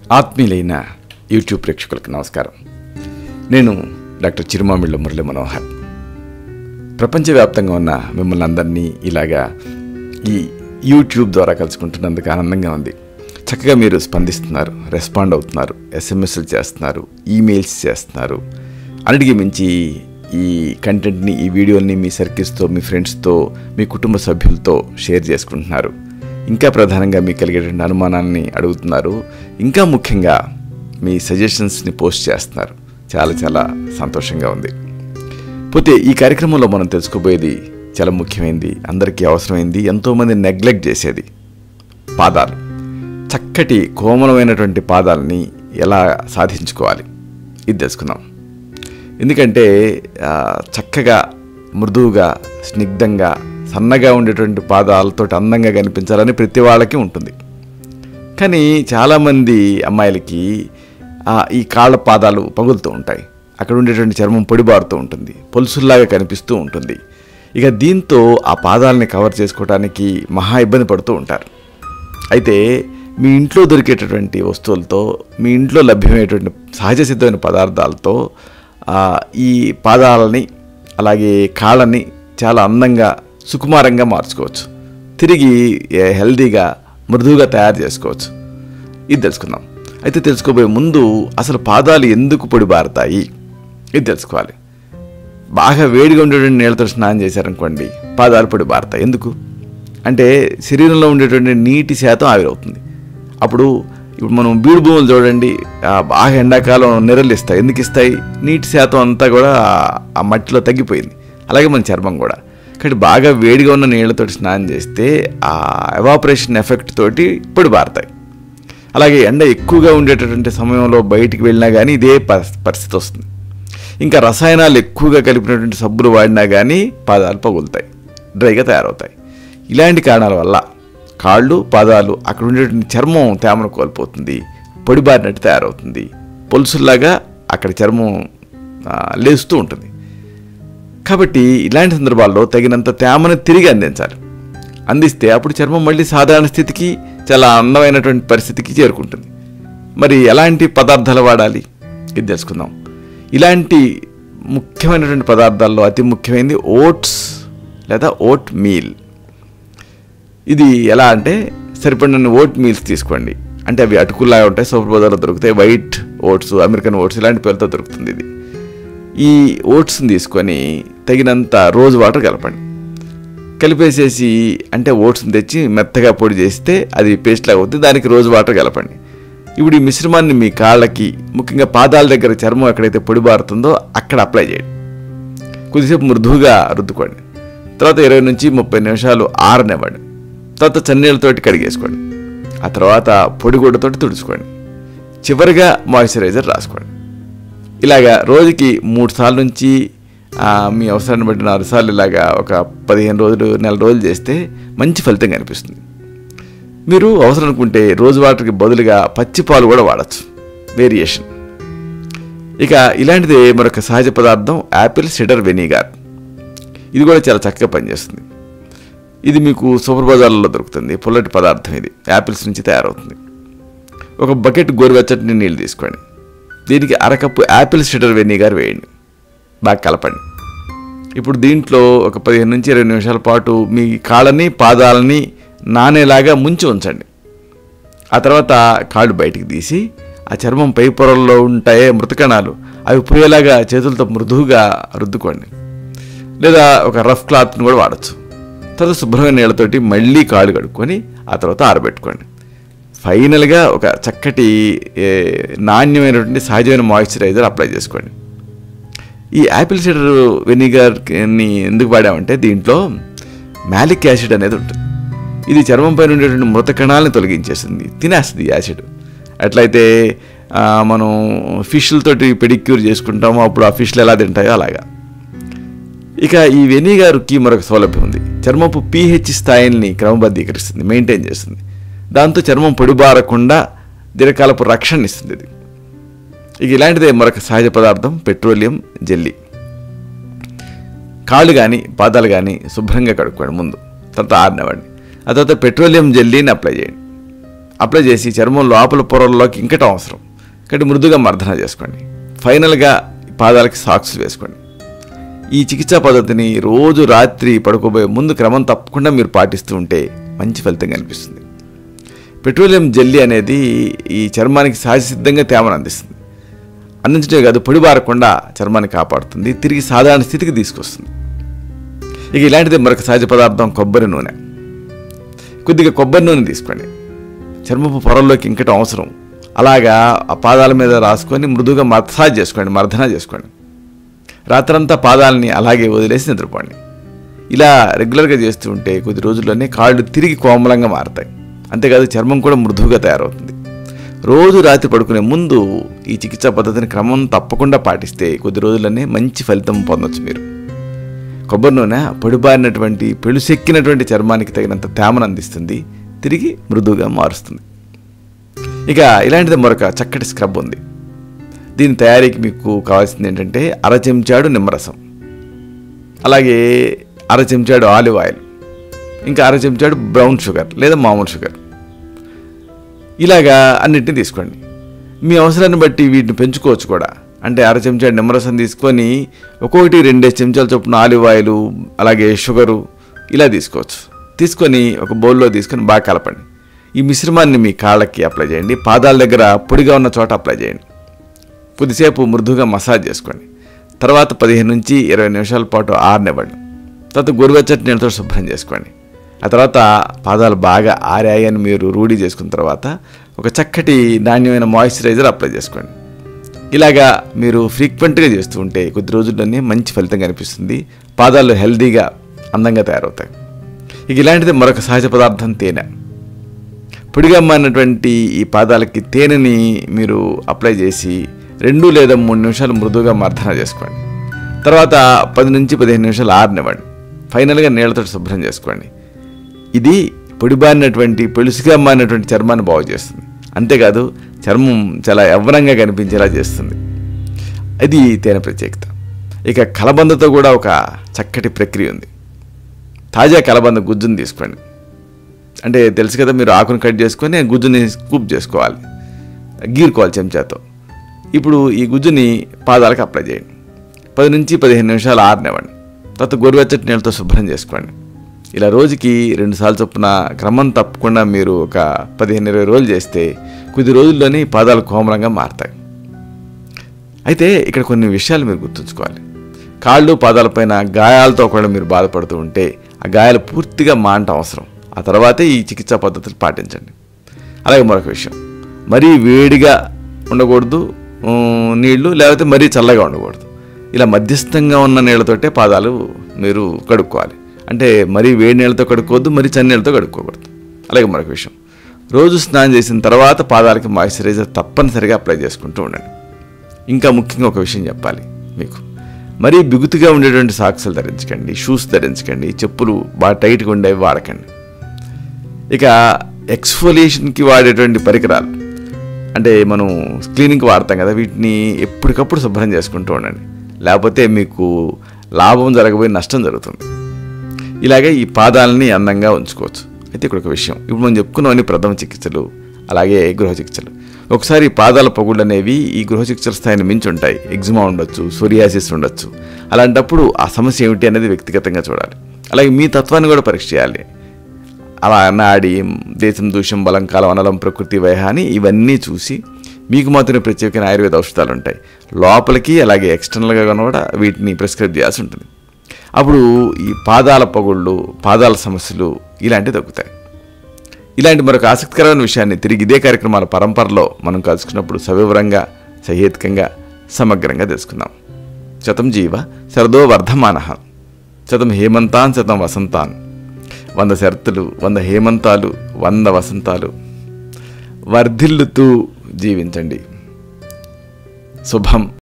ఆత్మీయులైన YouTube ప్రేక్షకులకు నమస్కారం నేను డాక్టర్ చిరుమామిళ్ళ మురళి మనోహర్ ప్రపంచవ్యాప్తంగా ఉన్న మిమ్మల్ని అందరినీ ఇలాగా ఈ యూట్యూబ్ ద్వారా కలుసుకుంటున్నందుకు ఆనందంగా ఉంది చక్కగా మీరు స్పందిస్తున్నారు రెస్పాండ్ అవుతున్నారు ఎస్ఎంఎస్లు చేస్తున్నారు ఈమెయిల్స్ చేస్తున్నారు అన్నిటికీ మించి ఈ కంటెంట్ని ఈ వీడియోని మీ సర్కిల్స్తో మీ ఫ్రెండ్స్తో మీ కుటుంబ సభ్యులతో షేర్ చేసుకుంటున్నారు ఇంకా ప్రధానంగా మీకు కలిగేటువంటి అనుమానాన్ని అడుగుతున్నారు ఇంకా ముఖ్యంగా మీ సజెషన్స్ని పోస్ట్ చేస్తున్నారు చాలా చాలా సంతోషంగా ఉంది పోతే ఈ కార్యక్రమంలో మనం తెలుసుకోబోయేది చాలా ముఖ్యమైనది అందరికీ అవసరమైంది ఎంతోమంది నెగ్లెక్ట్ చేసేది పాదాలు చక్కటి కోమలమైనటువంటి పాదాలని ఎలా సాధించుకోవాలి ఇది తెలుసుకుందాం ఎందుకంటే ఆ, చక్కగా మృదువుగా స్నిగ్ధంగా సన్నగా ఉండేటువంటి పాదాలతో అందంగా కనిపించాలని ప్రతి వాళ్ళకి ఉంటుంది కానీ చాలామంది అమ్మాయిలకి ఆ, ఈ కాళ్ళ పాదాలు పగులుతూ ఉంటాయి అక్కడ ఉండేటువంటి చర్మం పొడిబారుతూ ఉంటుంది పొలుసుల్లాగా కనిపిస్తూ ఉంటుంది ఇక దీంతో ఆ పాదాలని కవర్ చేసుకోవడానికి మహా ఇబ్బంది పడుతూ ఉంటారు అయితే మీ ఇంట్లో దొరికేటటువంటి వస్తువులతో మీ ఇంట్లో లభ్యమయ్యేటువంటి సహజ సిద్ధమైన పదార్థాలతో ఆ, ఈ పాదాలని అలాగే కాళ్ళని చాలా అందంగా సుకుమారంగా మార్చుకోవచ్చు తిరిగి ఏ, హెల్దీగా మృదువుగా తయారు చేసుకోవచ్చు ఇది తెలుసుకుందాం అయితే తెలుసుకోబోయే ముందు అసలు పాదాలు ఎందుకు పొడిబారుతాయి ఇది తెలుసుకోవాలి బాగా వేడిగా ఉండేటువంటి నీళ్ళతో స్నానం చేశారనుకోండి పాదాలు పొడి బారుతాయి ఎందుకు అంటే శరీరంలో ఉండేటువంటి నీటి శాతం ఆవిరవుతుంది అప్పుడు ఇప్పుడు మనం బీడు భూములు చూడండి ఆ బాగా ఎండాకాలం నెరలు ఇస్తాయి ఎందుకు ఇస్తాయి నీటి శాతం అంతా కూడా ఆ- ఆ మట్టిలో తగ్గిపోయింది అలాగే మన చర్మం కూడా కాబట్టి బాగా వేడిగా ఉన్న నీళ్ళతో స్నానం చేస్తే ఆ ఎవాపరేషన్ ఎఫెక్ట్ తోటి పొడి బారుతాయి అలాగే ఎండ ఎక్కువగా ఉండేటటువంటి సమయంలో బయటికి వెళ్ళినా కానీ ఇదే పరి- పరిస్థితి వస్తుంది ఇంకా రసాయనాలు ఎక్కువగా కలిపినటువంటి సబ్బులు వాడినా కానీ పాదాలు పగులుతాయి డ్రైగా తయారవుతాయి ఇలాంటి కారణాల వల్ల కాళ్ళు పాదాలు అక్కడ ఉండేటువంటి చర్మం తేమను కోల్పోతుంది పొడిబారినట్టు తయారవుతుంది పొలుసుల్లాగా అక్కడ చర్మం ఆ, లేస్తూ ఉంటుంది కాబట్టి ఇలాంటి సందర్భాల్లో తగినంత తేమను తిరిగి అందించాలి అందిస్తే అప్పుడు చర్మం మళ్ళీ సాధారణ స్థితికి చాలా అందమైనటువంటి పరిస్థితికి చేరుకుంటుంది మరి ఎలాంటి పదార్థాలు వాడాలి ఇది తెలుసుకుందాం ఇలాంటి ముఖ్యమైనటువంటి పదార్థాల్లో అతి ముఖ్యమైనది ఓట్స్ లేదా ఓట్ మీల్ ఇది ఎలా అంటే సరిపడిన ఓట్ మీల్స్ తీసుకోండి అంటే అవి అటుకుల్లాగా ఉంటాయి సూపర్ బజార్లో దొరుకుతాయి వైట్ ఓట్స్ అమెరికన్ ఓట్స్ ఇలాంటి పేర్లతో దొరుకుతుంది ఇది ఈ ఓట్స్ని తీసుకొని తగినంత రోజు వాటర్ కలపండి కలిపేసేసి అంటే ఓట్స్ని తెచ్చి మెత్తగా పొడి చేస్తే అది పేస్ట్ లాగా అవుతుంది దానికి రోజు వాటర్ కలపండి ఇప్పుడు ఈ మిశ్రమాన్ని మీ కాళ్ళకి ముఖ్యంగా పాదాల దగ్గర చర్మం ఎక్కడైతే పొడి బారుతుందో అక్కడ అప్లై చేయండి కొద్దిసేపు మృదువుగా రుద్దుకోండి తర్వాత ఇరవై నుంచి ముప్పై నిమిషాలు ఆరనివ్వండి తర్వాత చన్నీళ్ళతోటి కడిగేసుకోండి ఆ తర్వాత పొడిగుడ్డతోటి తుడుచుకోండి చివరిగా మాయిశ్చరైజర్ రాసుకోండి ఇలాగా రోజుకి మూడు సార్లు నుంచి ఆ, మీ అవసరాన్ని బట్టి నాలుగు సార్లు ఇలాగా ఒక పదిహేను రోజులు నెల రోజులు చేస్తే మంచి ఫలితం కనిపిస్తుంది మీరు అవసరం అనుకుంటే రోజు వాటర్కి బదులుగా పచ్చి పాలు కూడా వాడచ్చు వేరియేషన్ ఇక ఇలాంటిదే మరొక సహజ పదార్థం యాపిల్ సిడర్ వెనిగార్ ఇది కూడా చాలా చక్కగా పనిచేస్తుంది ఇది మీకు సూపర్ బజార్లలో దొరుకుతుంది పుల్లటి పదార్థం ఇది యాపిల్స్ నుంచి తయారవుతుంది ఒక బకెట్ గోరువెచ్చటి నీళ్ళు తీసుకోండి దీనికి అరకప్పు యాపిల్ సిడర్ వెనిగర్ వేయండి బాగా కలపండి ఇప్పుడు దీంట్లో ఒక పదిహేను నుంచి ఇరవై నిమిషాల పాటు మీ కాళ్ళని పాదాలని నానేలాగా ముంచి ఉంచండి ఆ తర్వాత కాళ్ళు బయటికి తీసి ఆ చర్మం పై పొరల్లో ఉంటాయే మృతకణాలు అవి పోయేలాగా చేతులతో మృదువుగా రుద్దుకోండి లేదా ఒక రఫ్ క్లాత్ని కూడా వాడచ్చు తర్వాత శుభ్రమైన నీళ్ళతోటి మళ్ళీ కాళ్ళు కడుక్కొని ఆ తర్వాత ఆరబెట్టుకోండి ఫైనల్గా ఒక చక్కటి ఏ, నాణ్యమైనటువంటి సహజమైన మాయిశ్చరైజర్ అప్లై చేసుకోండి ఈ యాపిల్ సిడర్ వెనిగర్ని ఎందుకు వాడామంటే దీంట్లో మ్యాలిక్ యాసిడ్ అనేది ఉంటుంది ఇది చర్మం పైన ఉండేటువంటి మృత కణాలను తొలగించేస్తుంది తినేస్తుంది ఈ యాసిడ్ అట్లయితే ఆ, మనం ఫిష్లతోటి పెడిక్యూర్ చేసుకుంటామో అప్పుడు ఆ ఫిష్లు ఎలా తింటాయో అలాగా ఇక ఈ వెనిగర్కి మరొక సౌలభ్యం ఉంది చర్మపు పీహెచ్ స్థాయిల్ని క్రమబద్ధీకరిస్తుంది మెయింటైన్ చేస్తుంది దాంతో చర్మం పొడిబారకుండా దీర్ఘకాలపు రక్షణ ఇస్తుంది ఇది ఇక ఇలాంటిదే మరొక సహజ పదార్థం పెట్రోలియం జెల్లీ కాళ్ళు కానీ పాదాలు కానీ శుభ్రంగా కడుక్కోండి ముందు తర్వాత ఆరినవ్వండి ఆ తర్వాత పెట్రోలియం జెల్లీని అప్లై చేయండి అప్లై చేసి చర్మం లోపల పొరల్లోకి ఇంకటం అవసరం కాబట్టి మృదుగా మర్దన చేసుకోండి ఫైనల్గా పాదాలకి సాక్స్ వేసుకోండి ఈ చికిత్సా పద్ధతిని రోజు రాత్రి పడుకోబోయే ముందు క్రమం తప్పకుండా మీరు పాటిస్తూ ఉంటే మంచి ఫలితం కనిపిస్తుంది పెట్రోలియం జెల్లీ అనేది ఈ చర్మానికి సహజసిద్ధంగా తేమను అందిస్తుంది అందించడమే కాదు పొడి బారకుండా చర్మాన్ని కాపాడుతుంది తిరిగి సాధారణ స్థితికి తీసుకొస్తుంది ఇక ఇలాంటిది మరొక సహజ పదార్థం కొబ్బరి నూనె కొద్దిగా కొబ్బరి నూనె తీసుకోండి చర్మపు పొరల్లోకి ఇంకటం అవసరం అలాగా ఆ పాదాల మీద రాసుకొని మృదువుగా మసాజ్ చేసుకోండి మర్దన చేసుకోండి రాత్రంతా పాదాలని అలాగే వదిలేసి నిద్రపోండి ఇలా రెగ్యులర్గా చేస్తూ ఉంటే కొద్ది రోజుల్లోనే కాళ్ళు తిరిగి కోమలంగా మారతాయి అంతేకాదు చర్మం కూడా మృదువుగా తయారవుతుంది రోజు రాత్రి పడుకునే ముందు ఈ చికిత్సా పద్ధతిని క్రమం తప్పకుండా పాటిస్తే కొద్ది రోజుల్లోనే మంచి ఫలితం పొందొచ్చు మీరు కొబ్బరి నూనె పొడిబారినటువంటి పెళుసెక్కినటువంటి చర్మానికి తగినంత తేమను అందిస్తుంది తిరిగి మృదువుగా మారుస్తుంది ఇక ఇలాంటిది మరొక చక్కటి స్క్రబ్ ఉంది దీని తయారీకి మీకు కావాల్సింది ఏంటంటే అర చెంచాడు నిమ్మరసం అలాగే అర చెంచాడు ఆలివ్ ఆయిల్ ఇంకా అర చెంచాడు బ్రౌన్ షుగర్ లేదా మామూలు షుగర్ ఇలాగా అన్నింటినీ తీసుకోండి మీ అవసరాన్ని బట్టి వీటిని పెంచుకోవచ్చు కూడా అంటే అర చెంచాడు నిమ్మరసం తీసుకొని ఒక్కొక్కటి రెండే చెంచాల చొప్పున ఆలివ్ ఆయిల్ అలాగే షుగరు ఇలా తీసుకోవచ్చు తీసుకొని ఒక బౌల్లో తీసుకొని బాగా కలపండి ఈ మిశ్రమాన్ని మీ కాళ్ళకి అప్లై చేయండి పాదాల దగ్గర పొడిగా ఉన్న చోట అప్లై చేయండి కొద్దిసేపు మృదువుగా మసాజ్ చేసుకోండి తర్వాత పదిహేను నుంచి ఇరవై నిమిషాల పాటు ఆరనివ్వండి తర్వాత గోరువెచ్చటి నీళ్ళతో శుభ్రం చేసుకోండి ఆ తర్వాత పాదాలు బాగా ఆరాయి అని మీరు రూఢి చేసుకున్న తర్వాత ఒక చక్కటి నాణ్యమైన మాయిశ్చరైజర్ అప్లై చేసుకోండి ఇలాగా మీరు ఫ్రీక్వెంట్గా చేస్తూ ఉంటే కొద్ది రోజుల్లోనే మంచి ఫలితం కనిపిస్తుంది పాదాలు హెల్దీగా అందంగా తయారవుతాయి ఇక ఇలాంటిది మరొక సహజ పదార్థం తేనె పొడిగా మారినటువంటి ఈ పాదాలకి తేనెని మీరు అప్లై చేసి రెండు లేదా మూడు నిమిషాలు మృదువుగా మర్దన చేసుకోండి తర్వాత పది నుంచి పదిహేను నిమిషాలు ఆరనివ్వండి ఫైనల్గా నీళ్ళతో శుభ్రం చేసుకోండి ఇది పొడిబారినటువంటి పెలుసుగా మారినటువంటి చర్మాన్ని బాగు చేస్తుంది అంతేకాదు చర్మం చాలా యవ్వనంగా కనిపించేలా చేస్తుంది ఇది తేనె ప్రత్యేకత ఇక కలబందతో కూడా ఒక చక్కటి ప్రక్రియ ఉంది తాజా కలబంద గుజ్జుని తీసుకోండి అంటే తెలుసు కదా మీరు ఆకును కట్ చేసుకొని ఆ గుజ్జుని స్కూప్ చేసుకోవాలి గీరుకోవాలి చెంచాతో ఇప్పుడు ఈ గుజ్జుని పాదాలకు అప్లై చేయండి పది నుంచి పదిహేను నిమిషాలు ఆరనివ్వండి తర్వాత గోరువెచ్చటి నీళ్ళతో శుభ్రం చేసుకోండి ఇలా రోజుకి రెండుసార్లు చొప్పున క్రమం తప్పకుండా మీరు ఒక పదిహేను ఇరవై రోజులు చేస్తే కొద్ది రోజుల్లోనే ఈ పాదాలు కోమలంగా మారతాయి అయితే ఇక్కడ కొన్ని విషయాలు మీరు గుర్తుంచుకోవాలి కాళ్ళు పాదాలపైన గాయాలతో కూడా మీరు బాధపడుతూ ఉంటే ఆ గాయాలు పూర్తిగా మాంట అవసరం ఆ తర్వాతే ఈ చికిత్సా పద్ధతులు పాటించండి అలాగే మరొక విషయం మరీ వేడిగా ఉండకూడదు ఉమ్, నీళ్లు లేకపోతే మరీ చల్లగా ఉండకూడదు ఇలా మధ్యస్థంగా ఉన్న నీళ్ళతోటే పాదాలు మీరు కడుక్కోవాలి అంటే మరీ వేడి నీళ్ళతో కడుక్కోవద్దు మరీ చన్ని నీళ్ళతో కడుక్కోకూడదు అలాగే మరొక విషయం రోజు స్నానం చేసిన తర్వాత పాదాలకి మాయిశ్చరైజర్ తప్పనిసరిగా అప్లై చేసుకుంటూ ఉండండి ఇంకా ముఖ్యంగా ఒక విషయం చెప్పాలి మీకు మరీ బిగుతుగా ఉండేటువంటి సాక్సులు ధరించకండి షూస్ ధరించకండి చెప్పులు బాగా టైట్గా ఉండేవి వాడకండి ఇక ఎక్స్ఫోలియేషన్కి వాడేటువంటి పరికరాలు అంటే మనం క్లీనింగ్కి వాడతాం కదా వీటిని ఎప్పటికప్పుడు శుభ్రం చేసుకుంటూ ఉండండి లేకపోతే మీకు లాభం జరగబోయే నష్టం జరుగుతుంది ఇలాగే ఈ పాదాలని అందంగా ఉంచుకోవచ్చు అయితే ఇక్కడ ఒక విషయం ఇప్పుడు మనం చెప్పుకున్నవన్నీ ప్రథమ చికిత్సలు అలాగే గృహ చికిత్సలు ఒకసారి ఈ పాదాల పగుళ్ళు అనేవి ఈ గృహ చికిత్సల స్థాయిని మించి ఉంటాయి ఎగ్జిమా ఉండొచ్చు సోరియాసిస్ ఉండొచ్చు అలాంటప్పుడు ఆ సమస్య ఏమిటి అనేది వ్యక్తిగతంగా చూడాలి అలాగే మీ తత్వాన్ని కూడా పరీక్ష చేయాలి అలా నాడి దేశం దూష్యం బలం కాలం అనలం ప్రకృతి వైహాని ఇవన్నీ చూసి మీకు మాత్రమే ప్రత్యేకమైన ఆయుర్వేద ఔషధాలు ఉంటాయి లోపలికి అలాగే ఎక్స్టర్నల్గా కూడా వీటిని ప్రిస్క్రైబ్ చేయాల్సి ఉంటుంది అప్పుడు ఈ పాదాల పగుళ్ళు పాదాల సమస్యలు ఇలాంటివి తగ్గుతాయి ఇలాంటి మరొక ఆసక్తికరమైన విషయాన్ని తిరిగి ఇదే కార్యక్రమాల పరంపరలో మనం కలుసుకున్నప్పుడు సవివరంగా సహేతుకంగా సమగ్రంగా తెలుసుకుందాం శతం జీవ శరదో వర్ధమాన శతం హేమంతాన్ శతం వసంతాన్ వంద శరతులు వంద హేమంతాలు వంద వసంతాలు వర్ధిల్లుతూ జీవించండి శుభం